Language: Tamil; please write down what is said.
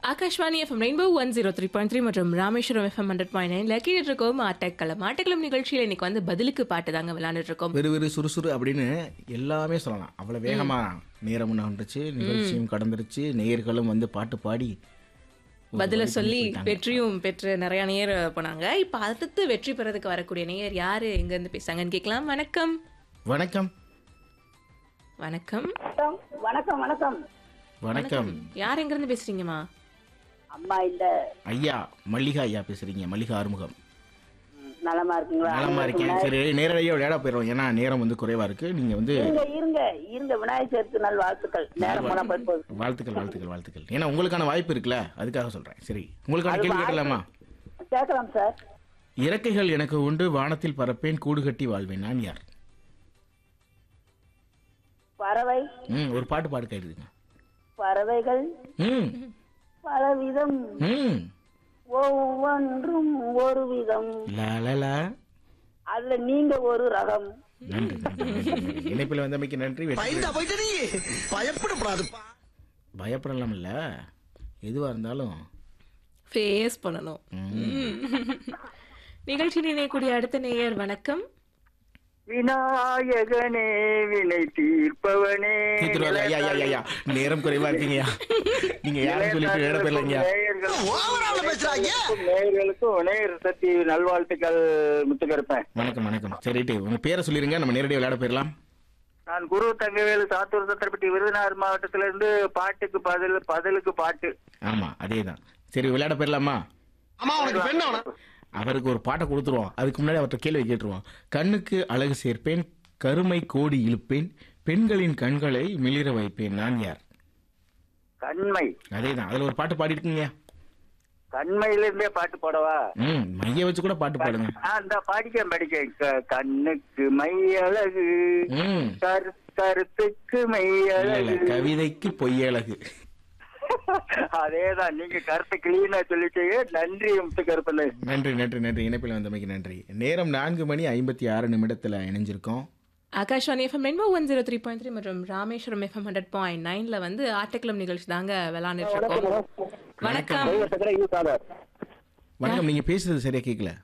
Akashvani FM rainbow one zero three point three மற்றும் ராமேஸ்வரம் எஃப்எம் ஹண்ட்ரட் பாயிண்ட் நைன்ல கேட்டுட்டு இருக்கோம் ஆட்டக்கலம் ஆட்டக்கலம் நிகழ்ச்சியில் இன்னைக்கு வந்து பதிலுக்கு பாட்டு தாங்க விளையாண்டுட்டு இருக்கோம் விறுவிறு சுறுசுறு அப்படின்னு எல்லாமே சொல்லலாம் அவ்வளோ வேகமா நேரம் வந்துருச்சு நிகழ்ச்சியும் கடந்துருச்சு நேயர்களும் வந்து பாட்டு பாடி ஒரு பதில வழி சொல்லி பண்ணி போயிட்டாங்க. வெற்றியும் பெற்று நிறைய நேர் போனாங்க இப்ப அடுத்து வெற்றி பெறதுக்கு வரக்கூடிய நேயர் யாரு எங்க இருந்து பேசுறாங்கன்னு கேட்கலாம் வணக்கம் வணக்கம் வணக்கம் வணக்கம் வணக்கம் வணக்கம் வணக்கம் யார் எங்க இருந்து பேசுறீங்கம்மா அம்மா இல்ல ஐயா மல்லிகா ஐயா பேசுறீங்க மல்லிகா ஆறுமுகம் ம், நலமா இருக்குங்களா நலமா இருக்கேன் சரி நேரடியாக விளையாட போயிடும் ஏன்னா நேரம் வந்து குறைவா இருக்கு நீங்க வந்து இருங்க இருங்க இருங்க விநாயகர் சதுர்த்தி நாள் வாழ்த்துக்கள் நேரம் போனா போய் போகுது வாழ்த்துக்கள் வாழ்த்துக்கள் வாழ்த்துக்கள் ஏன்னா உங்களுக்கான வாய்ப்பு இருக்குல்ல அதுக்காக சொல்றேன் சரி உங்களுக்கான கேள்வி கேட்கலாமா கேட்கலாம் சார் இறக்கைகள் எனக்கு உண்டு வானத்தில் பறப்பேன் கூடு கட்டி வாழ்வேன் நான் யார் பறவை ம் ஒரு பாட்டு பாடு கேட்டுருங்க பறவைகள் ம் பலவிதம் ம் ஒவ்வொன்றும் ஒரு விதம் லா லா லா அதுல நீங்க ஒரு ரகம் நன்றி நன்றி, நன்றி, நன்றி. இணைப்பில் வந்தமைக்கு நன்றி வெற்றி பயந்தா போயிட்டு நீ பயப்படப்படாதுப்பா பயப்படலாம் இல்ல எதுவா இருந்தாலும் ஃபேஸ் பண்ணணும் நிகழ்ச்சியில் இணையக்கூடிய அடுத்த நேயர் வணக்கம் விநாயகனே வினை தீர்ப்பவனே தீத்துருவாரு ஐயா ஐயா ஐயா, ஐயா நேரம் குறைவா இருக்கீங்கய்யா நீங்க யாரும் சொல்லிட்டு விளையாட போயிடலைங்க ஓவரால பேசுறாங்க நேயர்களுக்கும் நேயர் சக்தி நல்வாழ்த்துக்கள் முத்துக்கருப்பேன் வணக்கம் வணக்கம் சரிட்டு உங்க பேரை சொல்லிருங்க நம்ம நேரடியாக விளையாட போயிடலாம் நான் குரு தங்கவேலு சாத்தூர் சத்திரப்பட்டி விருதுநகர் மாவட்டத்துல இருந்து பாட்டுக்கு பதில் பதிலுக்கு பாட்டு ஆமா அதேதான் சரி விளையாட போயிடலாமா அம்மா உனக்கு பெண் அவன அவருக்கு ஒரு பாட்டை கொடுத்துருவோம் அதுக்கு முன்னாடி அவர்கிட்ட கேள்வி கேட்டுருவோம் கண்ணுக்கு அழகு சேர்ப்பேன் கருமை கோடி இழுப்பேன் பெண்களின் கண்களை மிளிர வைப்பேன் நான் யார் கண்மை அதேதான் அதுல ஒரு பாட்டு பாடிருக்கீங்க கண்மையில இருந்தே பாட்டு போடவா ம் மைய வச்சு கூட பாட்டு பாடுங்க ஆ, இந்த படிக்க படிக்க க- கண்ணுக்கு மை அழகு ம் கரு கருத்துக்கு மை இல்ல இல்ல அழகு கவிதைக்கு பொய்யழகு அதேதான் நீங்க கருத்து கிளீனா சொல்லிட்டீங்க நன்றி முத்துக்கருப்பன் நன்றி நன்றி நன்றி இணைப்பில் வந்தமைக்கு நன்றி நேரம் நான்கு மணி ஐம்பத்தி ஆறு நிமிடத்துல இணைஞ்சிருக்கோம் Akashvani FM rainbow one zero three point three மற்றும் ராமேஸ்வரம் எஃப்எம் ஹண்ட்ரட் பாயிண்ட் நைன்ல வந்து ஆட்டக்கிழம் நிகழ்ச்சி தாங்க விளையாண்டுட்டு இருக்கோம் வணக்கம் வணக்கம் நீங்க பேசுறது சரியா கேட்கல